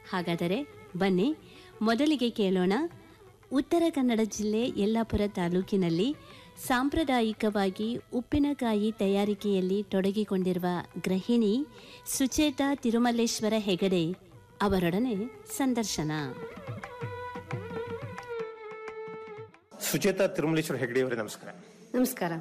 ಹಾಗಾದರೆ ಬನ್ನಿ ಮೊದಲಿಗೆ ಕೇಳೋಣ ಉತ್ತರ ಕನ್ನಡ ಜಿಲ್ಲೆ ಯಲ್ಲಾಪುರ ತಾಲೂಕಿನಲ್ಲಿ ಸಾಂಪ್ರದಾಯಿಕವಾಗಿ ಉಪ್ಪಿನಕಾಯಿ ತಯಾರಿಕೆಯಲ್ಲಿ ತೊಡಗಿಕೊಂಡಿರುವ ಗೃಹಿಣಿ ಸುಚೇತಾ ತಿರುಮಲೇಶ್ವರ ಹೆಗಡೆ ಅವರೊಡನೆ ಸಂದರ್ಶನ ಸುಚೇತಾ ತಿರುಮಲೇಶ್ವರ ಹೆಗಡೆಯವರೇ ನಮಸ್ಕಾರ ನಮಸ್ಕಾರ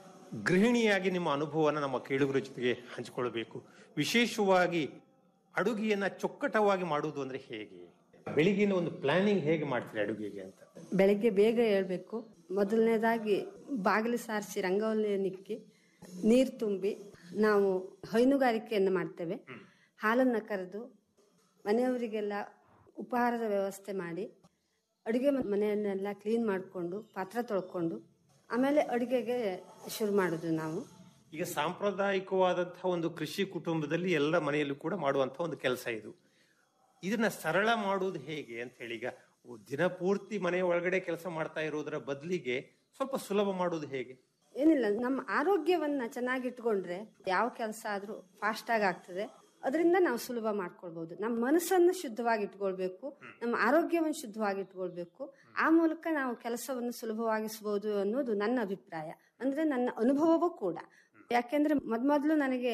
ಗೃಹಿಣಿಯಾಗಿ ನಿಮ್ಮ ಅನುಭವವನ್ನು ನಮ್ಮ ಕೇಳುಗರ ಜೊತೆಗೆ ಹಂಚಿಕೊಳ್ಳಬೇಕು ವಿಶೇಷವಾಗಿ ಅಡುಗೆಯನ್ನ ಚೊಕ್ಕಟವಾಗಿ ಮಾಡುವುದು ಅಂದ್ರೆ ಹೇಗೆ ಬೆಳಿಗ್ಗಿನ ಒಂದು ಪ್ಲಾನಿಂಗ್ ಹೇಗೆ ಮಾಡ್ತೀರಿ ಅಡುಗೆಗೆ ಅಂತ ಬೆಳಗ್ಗೆ ಬೇಗ ಹೇಳ್ಬೇಕು ಮೊದಲನೇದಾಗಿ ಬಾಗಿಲು ಸಾರಿಸಿ ರಂಗವಲ್ಲಿನಿಕ್ಕಿ ನೀರು ತುಂಬಿ ನಾವು ಹೈನುಗಾರಿಕೆಯನ್ನು ಮಾಡ್ತೇವೆ ಹಾಲನ್ನು ಕರೆದು ಮನೆಯವರಿಗೆಲ್ಲ ಉಪಹಾರದ ವ್ಯವಸ್ಥೆ ಮಾಡಿ ಅಡುಗೆ ಮನೆಯನ್ನೆಲ್ಲ ಕ್ಲೀನ್ ಮಾಡಿಕೊಂಡು ಪಾತ್ರ ತೊಳ್ಕೊಂಡು ಆಮೇಲೆ ಅಡುಗೆಗೆ ಶುರು ಮಾಡೋದು ನಾವು ಈಗ ಸಾಂಪ್ರದಾಯಿಕವಾದಂತಹ ಒಂದು ಕೃಷಿ ಕುಟುಂಬದಲ್ಲಿ ಎಲ್ಲ ಮನೆಯಲ್ಲೂ ಕೂಡ ಮಾಡುವಂತಹ ಒಂದು ಕೆಲಸ ಇದು ಇದನ್ನ ಸರಳ ಮಾಡುವುದು ಹೇಗೆ ಅಂತ ಹೇಳಿ ಈಗ ದಿನಪೂರ್ತಿ ಮನೆಯ ಒಳಗಡೆ ಕೆಲಸ ಮಾಡ್ತಾ ಇರೋದರ ಬದಲಿಗೆ ಸ್ವಲ್ಪ ಸುಲಭ ಮಾಡುವುದು ಹೇಗೆ ಏನಿಲ್ಲ ನಮ್ಮ ಆರೋಗ್ಯವನ್ನ ಚೆನ್ನಾಗಿ ಇಟ್ಕೊಂಡ್ರೆ ಯಾವ ಕೆಲಸ ಆದ್ರೂ ಫಾಸ್ಟ್ ಆಗಿ ಆಗ್ತದೆ ಅದರಿಂದ ನಾವು ಸುಲಭ ಮಾಡ್ಕೊಳ್ಬಹುದು ನಮ್ಮ ಮನಸ್ಸನ್ನು ಶುದ್ಧವಾಗಿ ಇಟ್ಕೊಳ್ಬೇಕು ನಮ್ಮ ಆರೋಗ್ಯವನ್ನು ಶುದ್ಧವಾಗಿ ಇಟ್ಕೊಳ್ಬೇಕು ಆ ಮೂಲಕ ನಾವು ಕೆಲಸವನ್ನು ಸುಲಭವಾಗಿಸಬಹುದು ಅನ್ನೋದು ನನ್ನ ಅಭಿಪ್ರಾಯ ಅಂದ್ರೆ ನನ್ನ ಅನುಭವವೂ ಕೂಡ ಯಾಕೆಂದ್ರೆ ಮೊದ್ಮೊದ್ಲು ನನಗೆ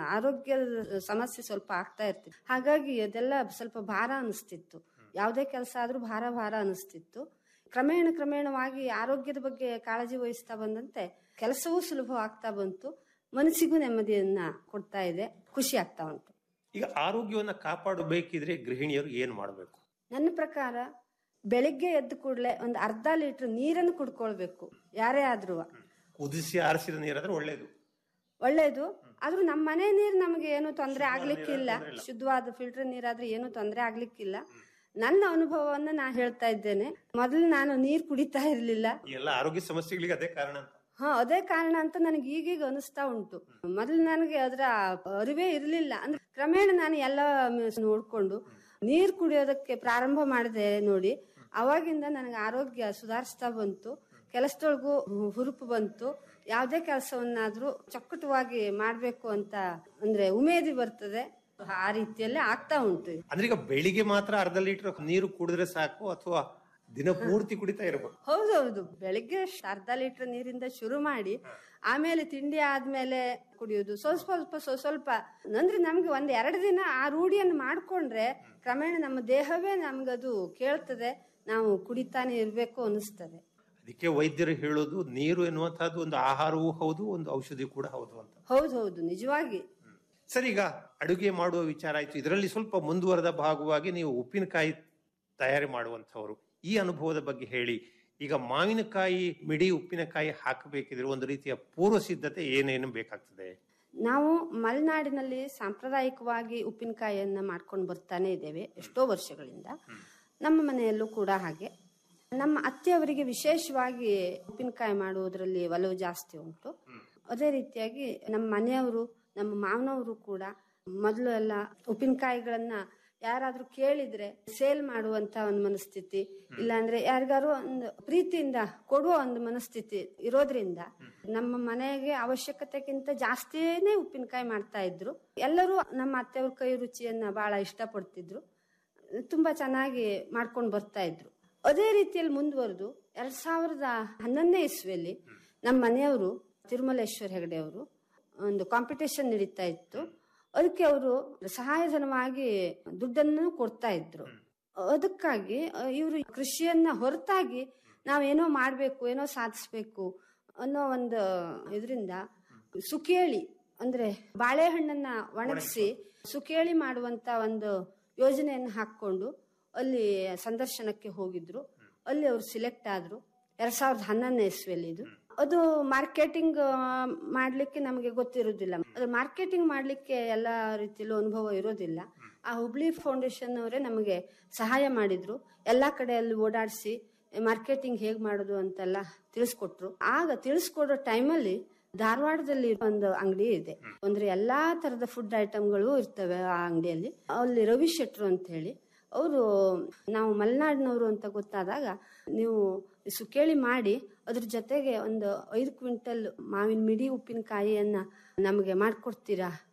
ಆರೋಗ್ಯದ ಸಮಸ್ಯೆ ಸ್ವಲ್ಪ ಆಗ್ತಾ ಇರ್ತಿತ್ತು ಹಾಗಾಗಿ ಅದೆಲ್ಲ ಸ್ವಲ್ಪ ಭಾರ ಅನಿಸ್ತಿತ್ತು ಯಾವುದೇ ಕೆಲಸ ಆದ್ರೂ ಭಾರ ಭಾರ ಅನಿಸ್ತಿತ್ತು ಕ್ರಮೇಣ ಕ್ರಮೇಣವಾಗಿ ಆರೋಗ್ಯದ ಬಗ್ಗೆ ಕಾಳಜಿ ವಹಿಸ್ತಾ ಬಂದಂತೆ ಕೆಲಸವೂ ಸುಲಭ ಆಗ್ತಾ ಬಂತು ಮನಸ್ಸಿಗೂ ನೆಮ್ಮದಿಯನ್ನ ಕೊಡ್ತಾ ಇದೆ ಖುಷಿ ಆಗ್ತಾ ಉಂಟು ಈಗ ಆರೋಗ್ಯವನ್ನ ಕಾಪಾಡಬೇಕಿದ್ರೆ ಗೃಹಿಣಿಯರು ಏನ್ ಮಾಡಬೇಕು ನನ್ನ ಪ್ರಕಾರ ಬೆಳಿಗ್ಗೆ ಎದ್ದ ಕೂಡಲೇ ಒಂದು ಅರ್ಧ ಲೀಟರ್ ನೀರನ್ನು ಕುಡ್ಕೊಳ್ಬೇಕು ಯಾರೇ ಆದ್ರೂ ಕುದಿಸಿ ಆರಿಸಿದ ನೀರಾದ್ರೆ ಒಳ್ಳೇದು ಒಳ್ಳೇದು ಆದ್ರೂ ನಮ್ಮ ಮನೆ ನೀರು ನಮಗೆ ಏನು ತೊಂದರೆ ಆಗ್ಲಿಕ್ಕಿಲ್ಲ ಶುದ್ಧವಾದ ಫಿಲ್ಟರ್ ನೀರಾದ್ರೆ ಏನು ತೊಂದರೆ ಆಗ್ಲಿಕ್ಕಿಲ್ಲ ನನ್ನ ಅನುಭವವನ್ನ ನಾ ಹೇಳ್ತಾ ಇದ್ದೇನೆ ಮೊದಲು ನಾನು ನೀರು ಕುಡಿತಾ ಇರ್ಲಿಲ್ಲ ಈ ಎಲ್ಲ ಆರೋಗ್ಯ ಸಮಸ್ಯೆಗಳಿಗೆ ಅದೇ ಕಾರಣ ಅಂತ ಹಾ ಅದೇ ಕಾರಣ ಅಂತ ನನಗೆ ಈಗೀಗ ಅನಿಸ್ತಾ ಉಂಟು ಮೊದಲು ನನಗೆ ಅದರ ಅರಿವೇ ಇರಲಿಲ್ಲ ಅಂದ್ರೆ ಕ್ರಮೇಣ ನಾನು ಎಲ್ಲ ನೋಡ್ಕೊಂಡು ನೀರು ಕುಡಿಯೋದಕ್ಕೆ ಪ್ರಾರಂಭ ಮಾಡಿದೆ ನೋಡಿ ಅವಾಗಿಂದ ನನಗೆ ಆರೋಗ್ಯ ಸುಧಾರಿಸ್ತಾ ಬಂತು ಕೆಲಸದೊಳಗೂ ಹುರುಪು ಬಂತು ಯಾವುದೇ ಕೆಲಸವನ್ನಾದ್ರೂ ಚೊಕ್ಕಟವಾಗಿ ಮಾಡ್ಬೇಕು ಅಂತ ಅಂದ್ರೆ ಉಮೇದಿ ಬರ್ತದೆ ಆ ರೀತಿಯಲ್ಲೇ ಆಗ್ತಾ ಉಂಟು ಅಂದ್ರೆ ಈಗ ಬೆಳಿಗ್ಗೆ ಮಾತ್ರ ಅರ್ಧ ಲೀಟರ್ ನೀರು ಕುಡಿದ್ರೆ ಸಾಕು ಅಥವಾ ದಿನ ಪೂರ್ತಿ ಕುಡಿತಾ ಇರಬೇಕು ಹೌದೌದು ಬೆಳಿಗ್ಗೆ ಅಷ್ಟ್ ಅರ್ಧ ಲೀಟರ್ ನೀರಿಂದ ಶುರು ಮಾಡಿ ಆಮೇಲೆ ತಿಂಡಿ ಆದ್ಮೇಲೆ ಕುಡಿಯೋದು ಸ್ವಲ್ಪ ಸ್ವಲ್ಪ ಸ್ವಲ್ಪ ಸ್ವಲ್ಪ ಅಂದ್ರೆ ನಮ್ಗೆ ಒಂದ್ ಎರಡು ದಿನ ಆ ರೂಢಿಯನ್ನು ಮಾಡ್ಕೊಂಡ್ರೆ ಕ್ರಮೇಣ ನಮ್ಮ ದೇಹವೇ ನಮ್ಗದು ಕೇಳ್ತದೆ ನಾವು ಕುಡಿತಾನೆ ಇರ್ಬೇಕು ಅನಿಸ್ತದೆ ಅದಕ್ಕೆ ವೈದ್ಯರು ಹೇಳೋದು ನೀರು ಎನ್ನುವಂತಹದ್ದು ಒಂದು ಆಹಾರವೂ ಹೌದು ಒಂದು ಔಷಧಿ ಕೂಡ ಹೌದು ಅಂತ ಹೌದು ಹೌದು ನಿಜವಾಗಿ ಸರ್ ಈಗ ಅಡುಗೆ ಮಾಡುವ ವಿಚಾರ ಆಯ್ತು ಇದರಲ್ಲಿ ಸ್ವಲ್ಪ ಮುಂದುವರೆದ ಭಾಗವಾಗಿ ನೀವು ಉಪ್ಪಿನಕಾಯಿ ತಯಾರಿ ಮಾಡುವಂತವರು ಈ ಅನುಭವದ ಬಗ್ಗೆ ಹೇಳಿ ಈಗ ಮಾವಿನಕಾಯಿ ಮಿಡಿ ಉಪ್ಪಿನಕಾಯಿ ಹಾಕಬೇಕಿದ್ರೆ ಒಂದು ರೀತಿಯ ಪೂರ್ವ ಸಿದ್ಧತೆ ಏನೇನು ಬೇಕಾಗ್ತದೆ ನಾವು ಮಲೆನಾಡಿನಲ್ಲಿ ಸಾಂಪ್ರದಾಯಿಕವಾಗಿ ಉಪ್ಪಿನಕಾಯಿಯನ್ನ ಮಾಡ್ಕೊಂಡು ಬರ್ತಾನೆ ಇದ್ದೇವೆ ಎಷ್ಟೋ ವರ್ಷಗಳಿಂದ ನಮ್ಮ ಮನೆಯಲ್ಲೂ ಕೂಡ ಹಾಗೆ ನಮ್ಮ ಅತ್ತೆಯವರಿಗೆ ವಿಶೇಷವಾಗಿ ಉಪ್ಪಿನಕಾಯಿ ಮಾಡುವುದರಲ್ಲಿ ಒಲವು ಜಾಸ್ತಿ ಉಂಟು ಅದೇ ರೀತಿಯಾಗಿ ನಮ್ಮ ಮನೆಯವರು ನಮ್ಮ ಮಾವನವರು ಕೂಡ ಮೊದಲು ಎಲ್ಲ ಉಪ್ಪಿನಕಾಯಿಗಳನ್ನ ಯಾರಾದ್ರೂ ಕೇಳಿದ್ರೆ ಸೇಲ್ ಮಾಡುವಂತ ಒಂದು ಮನಸ್ಥಿತಿ ಇಲ್ಲಾಂದ್ರೆ ಯಾರಿಗಾರು ಒಂದು ಪ್ರೀತಿಯಿಂದ ಕೊಡುವ ಒಂದು ಮನಸ್ಥಿತಿ ಇರೋದ್ರಿಂದ ನಮ್ಮ ಮನೆಗೆ ಅವಶ್ಯಕತೆಗಿಂತ ಜಾಸ್ತಿನೇ ಉಪ್ಪಿನಕಾಯಿ ಮಾಡ್ತಾ ಇದ್ರು ಎಲ್ಲರೂ ನಮ್ಮ ಅತ್ತೆಯವ್ರ ಕೈ ರುಚಿಯನ್ನ ಬಹಳ ಇಷ್ಟಪಡ್ತಿದ್ರು ತುಂಬಾ ಚೆನ್ನಾಗಿ ಮಾಡ್ಕೊಂಡು ಬರ್ತಾ ಇದ್ರು ಅದೇ ರೀತಿಯಲ್ಲಿ ಮುಂದುವರೆದು ಎರಡ್ ಸಾವಿರದ ಹನ್ನೊಂದನೇ ಇಸ್ವಿಯಲ್ಲಿ ನಮ್ಮ ಮನೆಯವರು ತಿರುಮಲೇಶ್ವರ ಹೆಗಡೆ ಅವರು ಒಂದು ಕಾಂಪಿಟೇಷನ್ ನಡೀತಾ ಇತ್ತು ಅದಕ್ಕೆ ಅವರು ಸಹಾಯಧನವಾಗಿ ದುಡ್ಡನ್ನು ಕೊಡ್ತಾ ಇದ್ರು ಅದಕ್ಕಾಗಿ ಇವರು ಕೃಷಿಯನ್ನ ಹೊರತಾಗಿ ನಾವೇನೋ ಮಾಡ್ಬೇಕು ಏನೋ ಸಾಧಿಸ್ಬೇಕು ಅನ್ನೋ ಒಂದು ಇದರಿಂದ ಸುಕೇಳಿ ಅಂದ್ರೆ ಬಾಳೆಹಣ್ಣನ್ನ ಒಣಗಿಸಿ ಸುಕೇಳಿ ಮಾಡುವಂತ ಒಂದು ಯೋಜನೆಯನ್ನು ಹಾಕೊಂಡು ಅಲ್ಲಿ ಸಂದರ್ಶನಕ್ಕೆ ಹೋಗಿದ್ರು ಅಲ್ಲಿ ಅವರು ಸಿಲೆಕ್ಟ್ ಆದ್ರು ಎರಡ್ ಸಾವಿರದ ಹನ್ನೊಂದನೇ ಇಸ್ವಿಯಲ್ಲಿ ಇದು ಅದು ಮಾರ್ಕೆಟಿಂಗ್ ಮಾಡ್ಲಿಕ್ಕೆ ನಮಗೆ ಗೊತ್ತಿರೋದಿಲ್ಲ ಅದು ಮಾರ್ಕೆಟಿಂಗ್ ಮಾಡ್ಲಿಕ್ಕೆ ಎಲ್ಲ ರೀತಿಯಲ್ಲೂ ಅನುಭವ ಇರೋದಿಲ್ಲ ಆ ಹುಬ್ಳಿ ಫೌಂಡೇಶನ್ ಅವರೇ ನಮಗೆ ಸಹಾಯ ಮಾಡಿದ್ರು ಎಲ್ಲಾ ಕಡೆಯಲ್ಲಿ ಓಡಾಡಿಸಿ ಮಾರ್ಕೆಟಿಂಗ್ ಹೇಗ್ ಮಾಡೋದು ಅಂತೆಲ್ಲ ತಿಳಿಸ್ಕೊಟ್ರು ಆಗ ತಿಳಿಸ್ಕೊಡೋ ಟೈಮಲ್ಲಿ ಧಾರವಾಡದಲ್ಲಿ ಒಂದು ಅಂಗಡಿ ಇದೆ ಅಂದ್ರೆ ಎಲ್ಲಾ ತರದ ಫುಡ್ ಐಟಮ್ಗಳು ಇರ್ತವೆ ಆ ಅಂಗಡಿಯಲ್ಲಿ ಅಲ್ಲಿ ರವಿ ಶೆಟ್ರು ಅಂತ ಹೇಳಿ ಅವರು ನಾವು ಮಲೆನಾಡಿನವರು ಅಂತ ಗೊತ್ತಾದಾಗ ನೀವು ಸುಕೇಳಿ ಮಾಡಿ ಅದ್ರ ಜೊತೆಗೆ ಒಂದು ಐದು ಕ್ವಿಂಟಲ್ ಮಾವಿನ ಮಿಡಿ ಉಪ್ಪಿನಕಾಯಿಯನ್ನ ನಮಗೆ ಮಾಡ್ಕೊಡ್ತೀರಾ